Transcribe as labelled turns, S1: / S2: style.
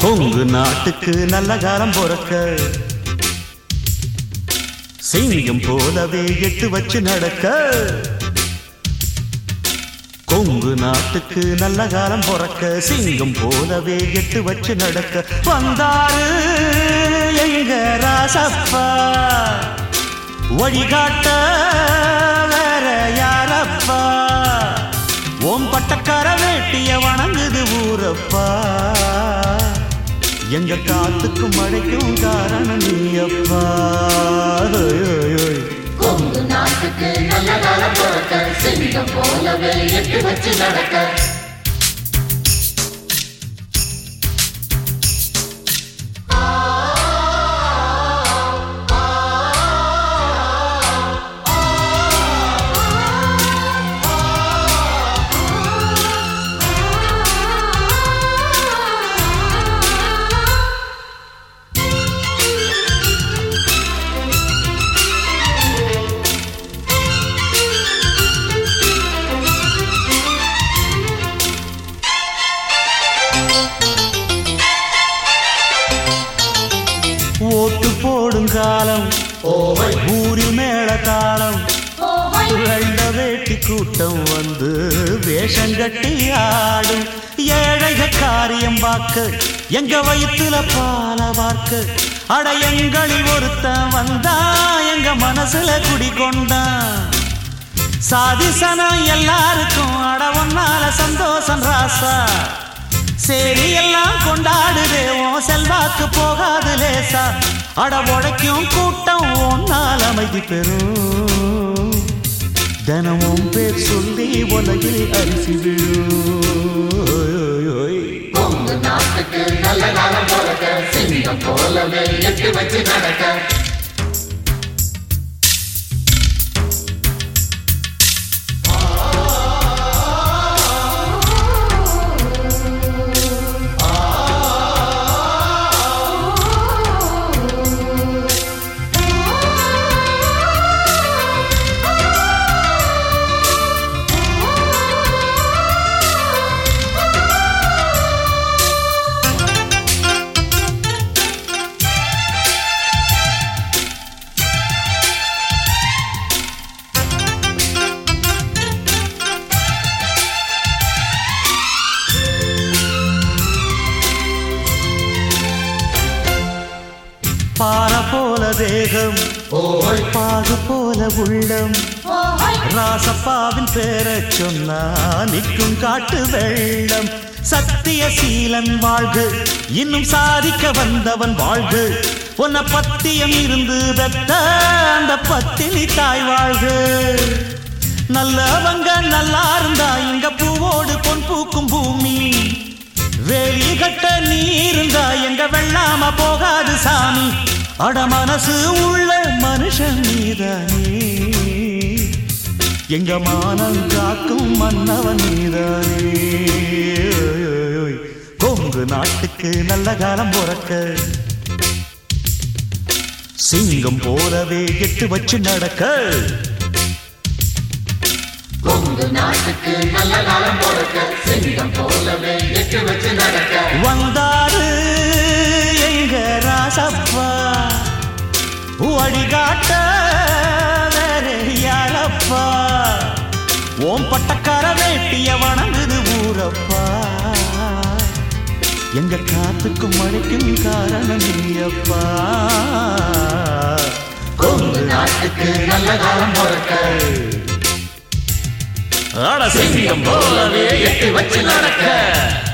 S1: கொங்கு நாட்டுக்கு நல்ல காலம் பொறக்க சிங்கம் போலவே எட்டு வச்சு நடக்க கொங்கு நாட்டுக்கு நல்ல காலம் பொறக்க சிங்கம் போலவே எட்டு வச்சு நடக்க வந்தாரு எங்க ராசப்பா வழிகாட்ட வேற யாரப்பா ஓம் பட்டக்கார வேட்டிய வணங்குது ஊரப்பா எங்க காத்துக்கும் மழைக்கும் காரணம் நீயப்பா ஓய், ஓய், ஓய்.
S2: கொங்கு நாட்டுக்கு நல்ல காலம் பிறக்க சிங்கம் போலவே எட்டு வச்சு நடக்க
S1: ஓட்டு போடும் காலம் ஊரில் மேள தாளம் வெள்ள வேட்டி கூட்டம் வந்து வேஷம் கட்டி ஆடும் ஏழைக காரியம் பார்க்க எங்க வயிற்றுல பால பார்க்க அட எங்களில் ஒருத்தன் வந்தா எங்க மனசுல குடிகொண்டான் சாதிசனம் எல்லாருக்கும் அட ஒன்னால சந்தோஷம் ராசா சரி எல்லாம் கொண்டாடுதே உன் செல்வாக்கு போகாது லேசா அட உடைக்கும் கூட்டம் ஒன்னால் அமைதி பெறும் தினமும் பேர் சொல்லி உலகில் அரிசி விழும் ஓய், ஓய், ஓய்.
S2: கொங்கு நாட்டுக்கு நல்ல காலம் பிறக்க சிங்கம் போலவே எட்டு வச்சு நடக்க
S1: பாற போல தேகம் பாகு போல உள்ளம் ராசப்பாவின் பேரை சொன்னா நிற்கும் காட்டு வெள்ளம் சத்திய சீலன் வாழ்க இன்னும் சாதிக்க வந்தவன் வாழ்க உன்னை பத்தியம் இருந்து பெத்த அந்த பத்தினி தாய் வாழ்க நல்லவங்க நல்லா இருந்தா இங்க பூவோடு பொன் பூக்கும் பூமி வேலி கட்ட நீ இருந்தா எங்க வெள்ளாம போகாது சாமி அட மனசு உள்ள மனுஷன் நீதானே எங்க மானம் காக்கும் மன்னவன் நீதானே ஓய், ஓய், ஓய். கொங்கு நாட்டுக்கு நல்ல காலம் பிறக்க சிங்கம் போலவே எட்டு வச்சு நடக்க
S2: கொங்கு நாட்டுக்கு நல்ல காலம் பிறக்க சிங்கம் போலவே எட்டு வச்சு நடக்க
S1: வந்தாரு எங்க ராசப்பா வழிகாட்ட வேற யாரப்பா ஓம் பட்டக்கார வேட்டிய வணங்குது ஊரப்பா எங்க காத்துக்கும் மழைக்கும் காரணம் நீயப்பா கொங்கு நாட்டுக்கு நல்ல காலம் பிறக்க அட சிங்கம் போலவே எட்டு வச்சு நடக்க